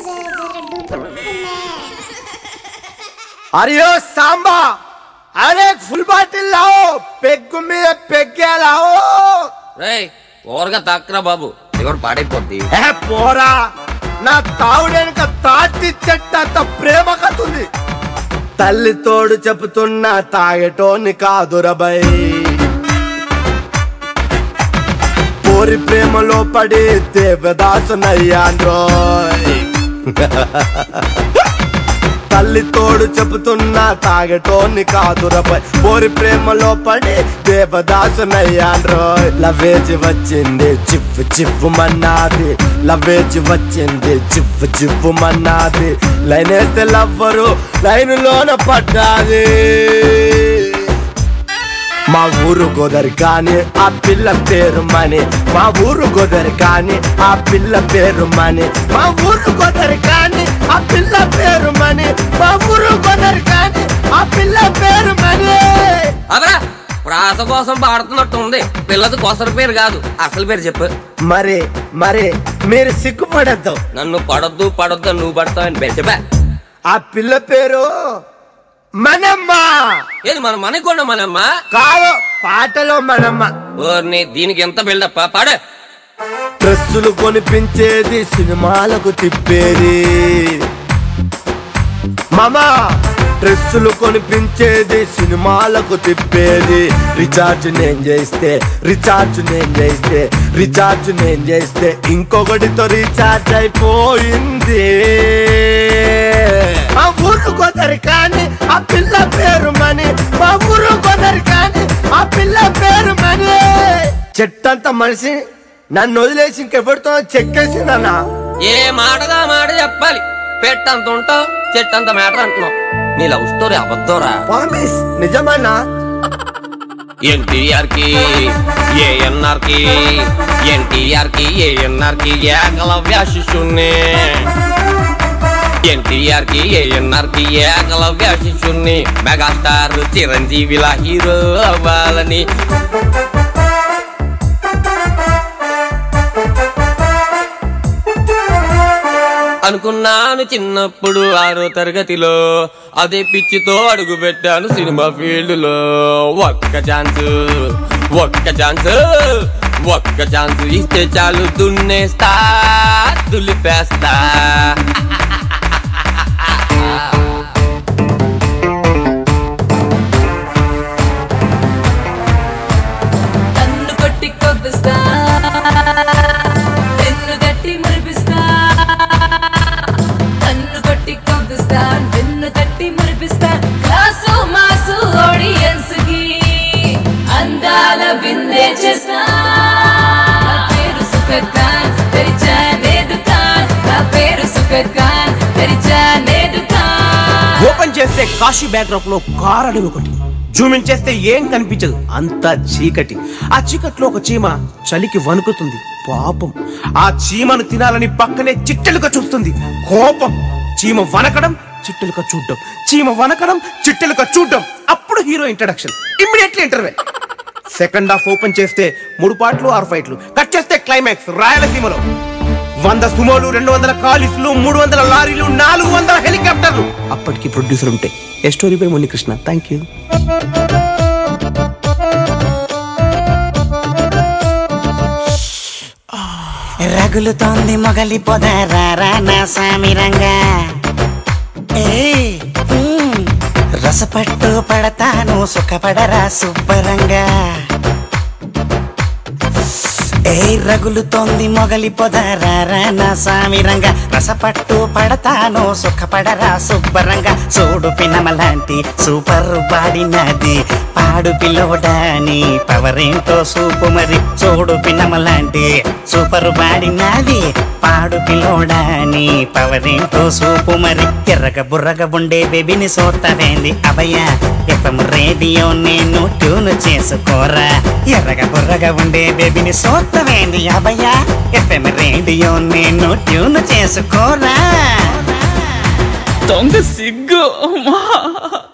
अरे ओ सांबा अरे एक फुल बाटिल लाओ పెగ్గు మీద పెగ్గే లాओ రేయ్ ఓవర్గా తాక్కురా బాబు ఎవరు పాడైపోద్ది ఏ పోరా నా తావుడెనక తాటి చెట్టంత ప్రేమ కతుంది తల్లి తోడు చెబుతున్నా తాగేటోని కాదురబై పోరి ప్రేమలో పడి దేవదాసునయ్యాన్రోయ్ తల్లి తోడు చెబుతున్నా తాగటోని కాదురపై పోరి ప్రేమలో పడి దేవదాసునయ్యాన్రోయ్ లవేజి వచ్చింది చిప్పు చిప్పు మన్నాది లవేజి వచ్చింది చిప్పు చిప్పు మన్నాది లైన్ వేస్తే లవ్వరు లైనులోన పడ్డాది మా ఊరు గోదరి కానీ ఆ పిల్ల పేరు మని మా ఊరు గోదరి కానీ ఆ పిల్ల పేరు మని మా ఊరు గోదరి కానీ ఆ పిల్ల పేరు మని మా ఊరు గోదరి కానీ ఆ పిల్ల పేరు మని అదరా ప్రాస కోసం పాడుతున్నట్టు ఉంది పిల్లది కొసర పేరు కాదు అసలు పేరు చెప్పు మరి మరి మీరు సిగ్గుపడద్దు నన్ను పడొద్దు పడొద్దు నువ్వు పడతావు అని పేరు చెప్పా ఆ పిల్ల పేరు మనమ్మ ఏది మన మనకొండ మనమ్మ కాదు పాటలో మనమ్మ ఓర్ని దీనికి ఎంత బిల్డప్ పాడు డ్రెస్సులు కొనిపించేది సినిమాలకు తిప్పేది మామా డ్రెస్సులు కొనిపించేది సినిమాలకు తిప్పేది రీఛార్జ్ నేను చేస్తే రీఛార్జ్ నేను చేస్తే రీఛార్జ్ నేను చేస్తే ఇంకొకటితో రీఛార్జ్ అయిపోయింది మా ఊరు కొదరి కానీ ఆ పిల్ల పేరు మని మా ఊరు కొదరి కానీ ఆ పిల్ల పేరు మని చెట్టంత మనిషి నన్ను వదిలేసి ఇంకెవరితో చెక్కేసిందన్నా ఏ మాటగా మాట చెప్పాలి పెట్టంత ఉంటావు చెట్టంత మ్యాటర్ అంటున్నావు నీ లవ్ స్టోరీ అబద్ధంరా ప్రామిస్ నిజమన్నా ఎన్టీఆర్ కి ఏఎన్ఆర్ కి ఎన్టీఆర్ కి ఏఎన్ఆర్ కి ఏకలవ్య శిష్యుణ్ణి ఎన్టీఆర్ కి ఏఎన్ఆర్ కి ఏకలవ్య శిష్యుణ్ణి మెగాస్టార్ చిరంజీవిలా హీరో అవ్వాలని అనుకున్నాను చిన్నప్పుడు ఆరో తరగతిలో అదే పిచ్చితో అడుగు పెట్టాను సినిమా ఫీల్డ్ లో ఒక్క ఛాన్స్ ఒక్క ఛాన్స్ ఒక్క ఛాన్స్ ఇస్తే చాలు దున్నేస్తా దులిపేస్తా కన్ను కొట్టి కొబ్బిస్తా వెన్ను తట్టి మురిపిస్తా కన్ను కొట్టి కొబ్బిస్తా వెన్ను తట్టి మురిపిస్తా క్లాసు మాసు ఆడియన్స్ కి అందాల బిందే చేస్తా నా పేరు సుఖద్ ఖాన్ తెరిచానే దుకాన్ నా పేరు సుఖద్ ఖాన్ తెరిచానే దుకాన్ ఓపెన్ చేస్తే కాశీ బ్యాక్డ్రాప్ లో కారడి ఒకటి జూమింగ్ చేస్తే ఏం కనిపించదు అంతా చీకటి ఆ చీకట్లో ఒక చీమ చలికి వణుకుతుంది పాపం ఆ చీమను తినాలని పక్కనే చిట్టెలుక చూస్తుంది కోపం చీమ వనకడం చిట్టెలుక చూడడం చీమ వనకడం చిట్టెలుక చూడడం అప్పుడు hero introduction immediately interval second half open చేస్తే మూడు పాటలు ఆరు ఫైట్లు కట్ చేస్తే క్లైమాక్స్ రాయలసీమలో వంద సుమోలు రెండు వందల కాలిస్లు మూడు వందల లారీలు నాలుగు వందల హెలికాప్టర్లు అప్పటికి ప్రొడ్యూసర్ ఉంటే a story by Munikrishna thank you రగులుతోంది మొగలి పొద రారా నా సామిరంగా ఏయ్, మ్మ్. రసపట్టు పడతాను సుఖపడరా సుబ్బరంగా ఏ రగులుతోంది మొగలి పొద రారా నా సామిరంగా రసపట్టు పడతాను సుఖపడరా సుబ్బరంగా చూడు పినమలాంటి సూపర్ బాడీ నాది పాడు పిల్లోడాని పవరేంటో సూపు మరి చూడు పిన్నమలాంటి సూపర్ బాడీ నాది పాడు పిల్లోడాని పవరేంటో సూపు మరి ఎర్రగ బుర్రగ ఉండే బేబీని సోతవేంది అభయ ఎఫ్ఎం రేడియో నేను ట్యూన్ చేసుకోరా ఎర్రగ బుర్రగా ఉండే బేబీని సోతవేంది అభయ ఎఫ్ఎం రేడియో నేను ట్యూన్ చేసుకోరా దొంగ సిగ్గు అమ్మా